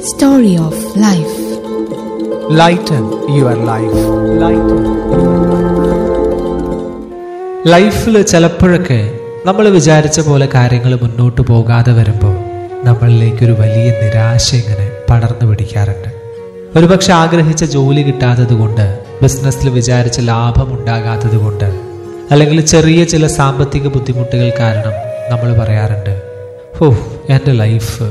Story of Life. Lighten your life lighten ലൈഫിൽ ചിലപ്പോഴൊക്കെ നമ്മൾ വിചാരിച്ച പോലെ കാര്യങ്ങൾ മുന്നോട്ട് പോകാതെ വരുമ്പോൾ നമ്മളിലേക്കൊരു വലിയ നിരാശ ഇങ്ങനെ പടർന്നു പിടിക്കാറുണ്ട് ഒരുപക്ഷെ ആഗ്രഹിച്ച ജോലി കിട്ടാത്തത് കൊണ്ട് ബിസിനസ്സിൽ വിചാരിച്ച ലാഭം ഉണ്ടാകാത്തത് കൊണ്ട് അല്ലെങ്കിൽ ചെറിയ ചില സാമ്പത്തിക ബുദ്ധിമുട്ടുകൾ കാരണം നമ്മൾ പറയാറുണ്ട് ഓ എൻ്റെ ലൈഫ്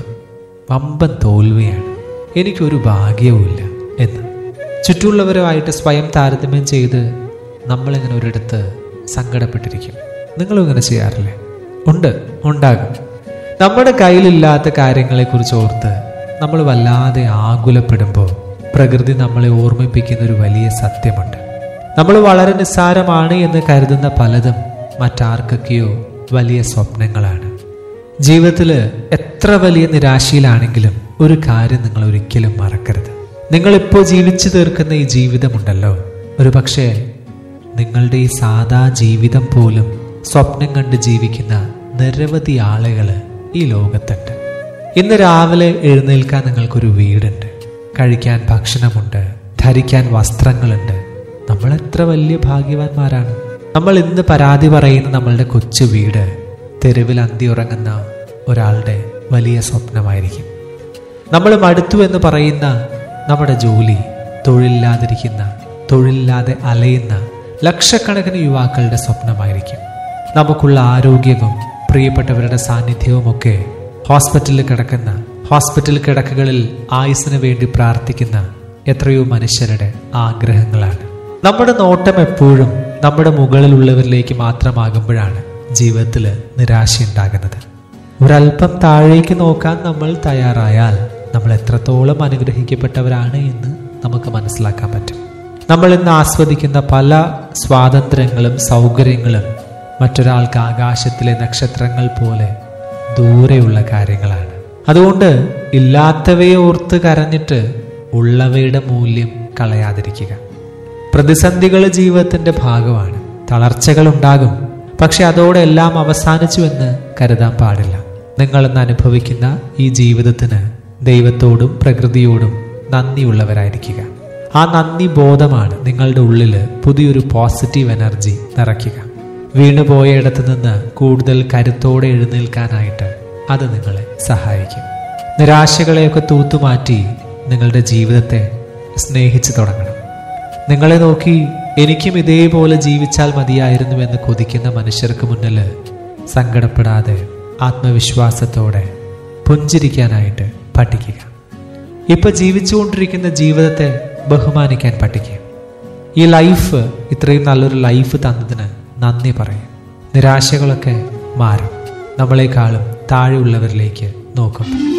വമ്പൻ തോൽവിയാണ് എനിക്കൊരു ഭാഗ്യവുമില്ല എന്ന് ചുറ്റുമുള്ളവരുമായിട്ട് സ്വയം താരതമ്യം ചെയ്ത് നമ്മളിങ്ങനെ ഒരിടത്ത് സങ്കടപ്പെട്ടിരിക്കും നിങ്ങളും ഇങ്ങനെ ചെയ്യാറില്ലേ ഉണ്ട് ഉണ്ടാകും നമ്മുടെ കയ്യിലില്ലാത്ത കാര്യങ്ങളെക്കുറിച്ച് ഓർത്ത് നമ്മൾ വല്ലാതെ ആകുലപ്പെടുമ്പോൾ പ്രകൃതി നമ്മളെ ഓർമ്മിപ്പിക്കുന്ന ഒരു വലിയ സത്യമുണ്ട് നമ്മൾ വളരെ നിസ്സാരമാണ് എന്ന് കരുതുന്ന പലതും മറ്റാർക്കൊക്കെയോ വലിയ സ്വപ്നങ്ങളാണ് ജീവിതത്തിൽ എത്ര വലിയ നിരാശയിലാണെങ്കിലും ഒരു കാര്യം നിങ്ങൾ ഒരിക്കലും മറക്കരുത് നിങ്ങളിപ്പോൾ ജീവിച്ചു തീർക്കുന്ന ഈ ജീവിതമുണ്ടല്ലോ ഒരു പക്ഷേ നിങ്ങളുടെ ഈ സാധാ ജീവിതം പോലും സ്വപ്നം കണ്ട് ജീവിക്കുന്ന നിരവധി ആളുകൾ ഈ ലോകത്തുണ്ട് ഇന്ന് രാവിലെ എഴുന്നേൽക്കാൻ നിങ്ങൾക്കൊരു വീടുണ്ട് കഴിക്കാൻ ഭക്ഷണമുണ്ട് ധരിക്കാൻ വസ്ത്രങ്ങളുണ്ട് നമ്മൾ എത്ര വലിയ ഭാഗ്യവാന്മാരാണ് നമ്മൾ ഇന്ന് പരാതി പറയുന്ന നമ്മളുടെ കൊച്ചു വീട് തെരുവിൽ അന്തി ഉറങ്ങുന്ന ഒരാളുടെ വലിയ സ്വപ്നമായിരിക്കും നമ്മൾ മടുത്തു എന്ന് പറയുന്ന നമ്മുടെ ജോലി തൊഴിലില്ലാതിരിക്കുന്ന തൊഴിലില്ലാതെ അലയുന്ന ലക്ഷക്കണക്കിന് യുവാക്കളുടെ സ്വപ്നമായിരിക്കും നമുക്കുള്ള ആരോഗ്യവും പ്രിയപ്പെട്ടവരുടെ സാന്നിധ്യവും ഒക്കെ ഹോസ്പിറ്റലിൽ കിടക്കുന്ന ഹോസ്പിറ്റൽ കിടക്കകളിൽ ആയുസിന് വേണ്ടി പ്രാർത്ഥിക്കുന്ന എത്രയോ മനുഷ്യരുടെ ആഗ്രഹങ്ങളാണ് നമ്മുടെ നോട്ടം എപ്പോഴും നമ്മുടെ മുകളിലുള്ളവരിലേക്ക് മാത്രമാകുമ്പോഴാണ് ജീവിതത്തിൽ നിരാശയുണ്ടാകുന്നത് ഒരല്പം താഴേക്ക് നോക്കാൻ നമ്മൾ തയ്യാറായാൽ നമ്മൾ എത്രത്തോളം അനുഗ്രഹിക്കപ്പെട്ടവരാണ് എന്ന് നമുക്ക് മനസ്സിലാക്കാൻ പറ്റും നമ്മൾ ഇന്ന് ആസ്വദിക്കുന്ന പല സ്വാതന്ത്ര്യങ്ങളും സൗകര്യങ്ങളും മറ്റൊരാൾക്ക് ആകാശത്തിലെ നക്ഷത്രങ്ങൾ പോലെ ദൂരെയുള്ള കാര്യങ്ങളാണ് അതുകൊണ്ട് ഇല്ലാത്തവയെ ഓർത്ത് കരഞ്ഞിട്ട് ഉള്ളവയുടെ മൂല്യം കളയാതിരിക്കുക പ്രതിസന്ധികൾ ജീവിതത്തിന്റെ ഭാഗമാണ് തളർച്ചകൾ ഉണ്ടാകും പക്ഷെ അതോടെ എല്ലാം അവസാനിച്ചു എന്ന് കരുതാൻ പാടില്ല നിങ്ങൾ ഇന്ന് അനുഭവിക്കുന്ന ഈ ജീവിതത്തിന് ദൈവത്തോടും പ്രകൃതിയോടും നന്ദിയുള്ളവരായിരിക്കുക ആ നന്ദി ബോധമാണ് നിങ്ങളുടെ ഉള്ളിൽ പുതിയൊരു പോസിറ്റീവ് എനർജി നിറയ്ക്കുക വീണുപോയ ഇടത്ത് നിന്ന് കൂടുതൽ കരുത്തോടെ എഴുന്നേൽക്കാനായിട്ട് അത് നിങ്ങളെ സഹായിക്കും നിരാശകളെയൊക്കെ തൂത്തുമാറ്റി നിങ്ങളുടെ ജീവിതത്തെ സ്നേഹിച്ചു തുടങ്ങണം നിങ്ങളെ നോക്കി എനിക്കും ഇതേപോലെ ജീവിച്ചാൽ മതിയായിരുന്നു എന്ന് കൊതിക്കുന്ന മനുഷ്യർക്ക് മുന്നിൽ സങ്കടപ്പെടാതെ ആത്മവിശ്വാസത്തോടെ പുഞ്ചിരിക്കാനായിട്ട് പഠിക്കുക ഇപ്പൊ ജീവിച്ചുകൊണ്ടിരിക്കുന്ന ജീവിതത്തെ ബഹുമാനിക്കാൻ പഠിക്കുക ഈ ലൈഫ് ഇത്രയും നല്ലൊരു ലൈഫ് തന്നതിന് നന്ദി പറയും നിരാശകളൊക്കെ മാറും നമ്മളെക്കാളും താഴെയുള്ളവരിലേക്ക് നോക്കും